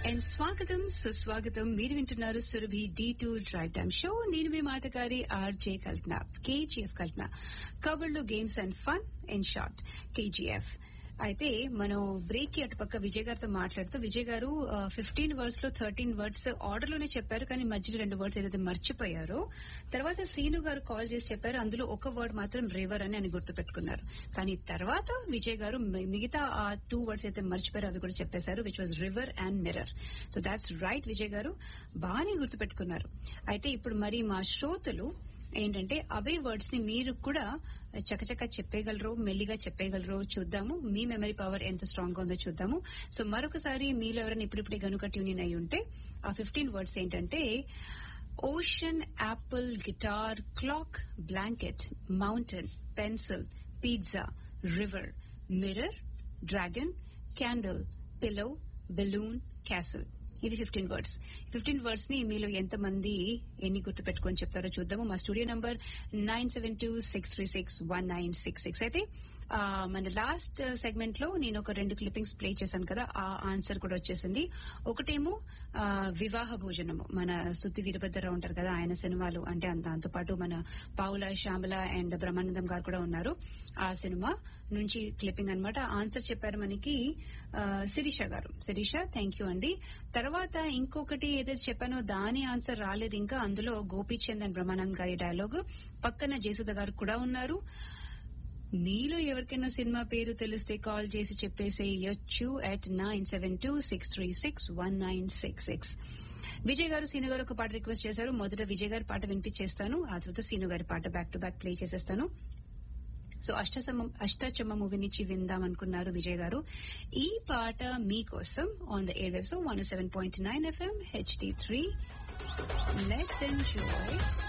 and స్వాగతం సుస్వాగతం మీరు వింటున్నారు Surabhi D two drive time show నేను మీ మాటకారి ఆర్జే కల్పన కేజీఎఫ్ కల్పన కవర్లో games and fun in short KGF అయితే మనం బ్రేక్ కి అటుపక్క విజయ్ గారితో మాట్లాడుతూ విజయ్ గారు ఫిఫ్టీన్ వర్డ్స్ లో థర్టీన్ వర్డ్స్ ఆర్డర్ లోనే చెప్పారు కానీ మధ్యలో రెండు వర్డ్స్ ఏదైతే మర్చిపోయారో తర్వాత సీను గారు కాల్ చేసి చెప్పారు అందులో ఒక వర్డ్ మాత్రం రివర్ అని అని గుర్తుపెట్టుకున్నారు కానీ తర్వాత విజయ్ గారు మి- మిగతా ఆ టూ వర్డ్స్ అయితే మర్చిపోయారు అవి కూడా చెప్పేశారు which was river and mirror so that's right Vijay garu బాగానే గుర్తుపెట్టుకున్నారు అయితే ఇప్పుడు మరి మా శ్రోతలు ఏంటంటే అవే వర్డ్స్ ని మీరు కూడా చకచక చెప్పేయగలరు మెల్లిగా చెప్పేయగలరు చూద్దాము మీ మెమరీ పవర్ ఎంత స్ట్రాంగ్ గా ఉందో చూద్దాము సో మరొకసారి మీలో ఎవరైనా ఇప్పుడిప్పుడే గనుక ట్యూన్ అయి ఉంటే ఆ ఫిఫ్టీన్ వర్డ్స్ ఏంటంటే ocean apple guitar clock blanket mountain pencil pizza river mirror dragon candle pillow balloon castle ఇది ఫిఫ్టీన్ వర్డ్స్ ఫిఫ్టీన్ వర్డ్స్ ని మీలో ఎంత మంది ఎన్ని గుర్తు పెట్టుకొని చెప్తారో చూద్దాము మా studio number nine seven two six three six one nine six six అయితే ఆ, మన లాస్ట్ సెగ్మెంట్ లో నేను ఒక రెండు క్లిప్పింగ్స్ ప్లే చేశాను కదా ఆ ఆన్సర్ కూడా వచ్చేసింది ఒకటేమో ఆ, వివాహ భోజనము మన సుత్తి వీరభద్రరావు ఉంటారు కదా ఆయన సినిమాలు అంటే అంత- దాంతో పాటు మన పావుల శ్యామల అండ్ బ్రహ్మానందం గారు కూడా ఉన్నారు ఆ సినిమా నుంచి క్లిప్పింగ్ అన్నమాట ఆన్సర్ చెప్పారు మనకి ఆ, శిరీష గారు శిరీష థ్యాంక్ యూ అండి తర్వాత ఇంకొకటి ఏదైతే చెప్పానో దాని ఆన్సర్ రాలేదు ఇంకా అందులో గోపీచంద్ అండ్ బ్రహ్మానంద్ గారి డైలాగ్ పక్కన జయసుధ గారు కూడా ఉన్నారు మీలో ఎవరికైనా సినిమా పేరు తెలిస్తే కాల్ చేసి చెప్పేసేయచ్చు at nine seven two six three six one nine six six Vijay garu Seenu గారు ఒక పాట రిక్వెస్ట్ చేశారు మొదట విజయ్ గారి పాట వినిపించేస్తాను ఆ తర్వాత సీను గారి పాట బ్యాక్ టు బ్యాక్ ప్లే చేసేస్తాను సో అష్టసమ అష్టాచమ్మ మూవీ నుంచి విందాం అనుకున్నారు విజయ్ గారు ఈ పాట మీకోసం on the air waves one seven point nine FM HD three let's enjoy